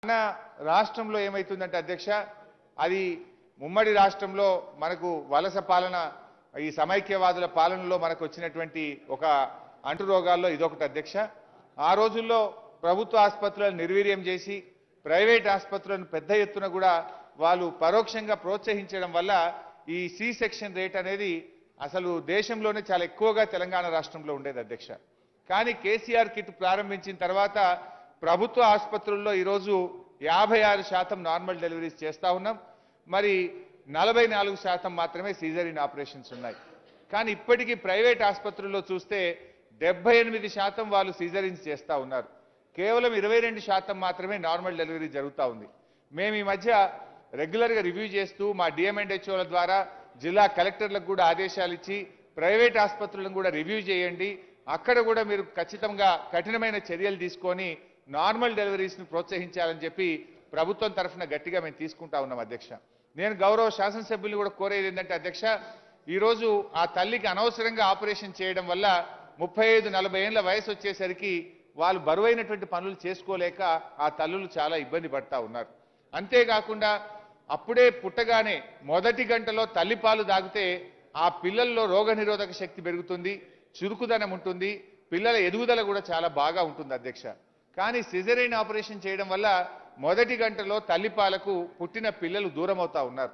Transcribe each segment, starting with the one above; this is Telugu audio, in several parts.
మన రాష్ట్రంలో ఏమైతుందంటే అధ్యక్ష అది ఉమ్మడి రాష్ట్రంలో మనకు వలస పాలన ఈ సమైక్యవాదుల పాలనలో మనకు వచ్చినటువంటి ఒక అంటు రోగాల్లో ఇదొకటి అధ్యక్ష ఆ రోజుల్లో ప్రభుత్వ ఆసుపత్రులను నిర్వీర్యం చేసి ప్రైవేట్ ఆసుపత్రులను పెద్ద ఎత్తున కూడా వాళ్ళు పరోక్షంగా ప్రోత్సహించడం వల్ల ఈ సి సెక్షన్ రేట్ అనేది అసలు దేశంలోనే చాలా ఎక్కువగా తెలంగాణ రాష్ట్రంలో ఉండేది అధ్యక్ష కానీ కేసీఆర్ కిట్ ప్రారంభించిన తర్వాత ప్రభుత్వ ఆసుపత్రుల్లో ఈరోజు యాభై ఆరు శాతం నార్మల్ డెలివరీస్ చేస్తా ఉన్నాం మరి నలభై నాలుగు శాతం మాత్రమే సీజరిన్ ఆపరేషన్స్ ఉన్నాయి కానీ ఇప్పటికీ ప్రైవేట్ ఆసుపత్రుల్లో చూస్తే డెబ్బై ఎనిమిది శాతం వాళ్ళు సీజరిన్స్ చేస్తా ఉన్నారు కేవలం ఇరవై రెండు శాతం మాత్రమే నార్మల్ డెలివరీ జరుగుతూ ఉంది మేము ఈ మధ్య రెగ్యులర్గా రివ్యూ చేస్తూ మా డిఎంఎండ్హెచ్ఓల ద్వారా జిల్లా కలెక్టర్లకు కూడా ఆదేశాలు ఇచ్చి ప్రైవేట్ ఆసుపత్రులను కూడా రివ్యూ చేయండి అక్కడ కూడా మీరు ఖచ్చితంగా కఠినమైన చర్యలు తీసుకొని నార్మల్ డెలివరీస్ను ప్రోత్సహించాలని చెప్పి ప్రభుత్వం తరఫున గట్టిగా మేము తీసుకుంటా ఉన్నాం అధ్యక్ష నేను గౌరవ శాసనసభ్యులు కూడా కోరేది ఏంటంటే అధ్యక్ష ఈరోజు ఆ తల్లికి అనవసరంగా ఆపరేషన్ చేయడం వల్ల ముప్పై ఐదు నలభై ఏళ్ళ వయసు వచ్చేసరికి వాళ్ళు బరువైనటువంటి పనులు చేసుకోలేక ఆ తల్లులు చాలా ఇబ్బంది పడతా ఉన్నారు అంతేకాకుండా అప్పుడే పుట్టగానే మొదటి గంటలో తల్లిపాలు తాగితే ఆ పిల్లల్లో రోగనిరోధక శక్తి పెరుగుతుంది చురుకుదనం ఉంటుంది పిల్లల ఎదుగుదల కూడా చాలా బాగా ఉంటుంది అధ్యక్ష కానీ సిజరైన్ ఆపరేషన్ చేయడం వల్ల మొదటి గంటలో తల్లిపాలకు పుట్టిన పిల్లలు దూరం అవుతా ఉన్నారు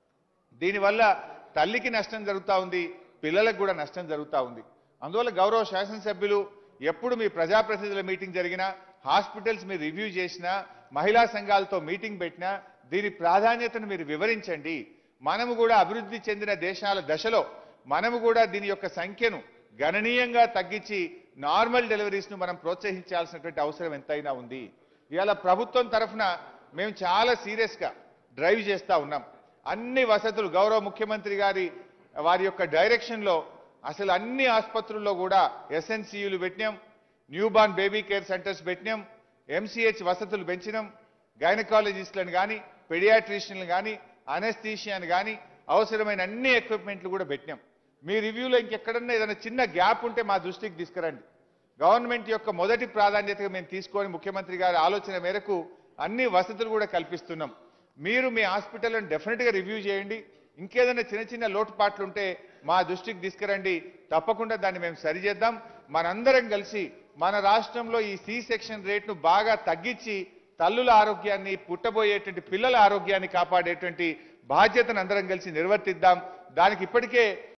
దీనివల్ల తల్లికి నష్టం జరుగుతూ ఉంది పిల్లలకు కూడా నష్టం జరుగుతూ ఉంది అందువల్ల గౌరవ శాసనసభ్యులు ఎప్పుడు మీ ప్రజాప్రతినిధుల మీటింగ్ జరిగినా హాస్పిటల్స్ మీరు రివ్యూ చేసినా మహిళా సంఘాలతో మీటింగ్ పెట్టినా దీని ప్రాధాన్యతను మీరు వివరించండి మనము కూడా అభివృద్ధి చెందిన దేశాల దశలో మనము కూడా దీని యొక్క సంఖ్యను గణనీయంగా తగ్గించి నార్మల్ డెలివరీస్ను మనం ప్రోత్సహించాల్సినటువంటి అవసరం ఎంతైనా ఉంది ఇవాళ ప్రభుత్వం తరఫున మేము చాలా సీరియస్గా డ్రైవ్ చేస్తా ఉన్నాం అన్ని వసతులు గౌరవ ముఖ్యమంత్రి గారి వారి యొక్క డైరెక్షన్లో అసలు అన్ని ఆసుపత్రుల్లో కూడా ఎస్ఎన్సీయులు పెట్టినాం new born baby care centres పెట్టినాం ఎంసీహెచ్ వసతులు పెంచినాం గైనకాలజిస్టులను కానీ పెడియాట్రిషియన్లు కానీ అనెస్థీషియాని కానీ అవసరమైన అన్ని ఎక్విప్మెంట్లు కూడా పెట్టినాం మీ రివ్యూలో ఇంకెక్కడన్నా ఏదైనా చిన్న గ్యాప్ ఉంటే మా దృష్టికి తీసుకురండి గవర్నమెంట్ యొక్క మొదటి ప్రాధాన్యతగా మేము తీసుకొని ముఖ్యమంత్రి గారి ఆలోచన మేరకు అన్ని వసతులు కూడా కల్పిస్తున్నాం మీరు మీ హాస్పిటల్ని డెఫినెట్గా రివ్యూ చేయండి ఇంకేదైనా చిన్న చిన్న లోటుపాట్లు ఉంటే మా దృష్టికి తీసుకురండి తప్పకుండా దాన్ని మేము సరిచేద్దాం మనందరం కలిసి మన రాష్ట్రంలో ఈ సి సెక్షన్ రేట్ను బాగా తగ్గించి తల్లుల ఆరోగ్యాన్ని పుట్టబోయేటువంటి పిల్లల ఆరోగ్యాన్ని కాపాడేటువంటి బాధ్యతను అందరం కలిసి నిర్వర్తిద్దాం దానికి ఇప్పటికే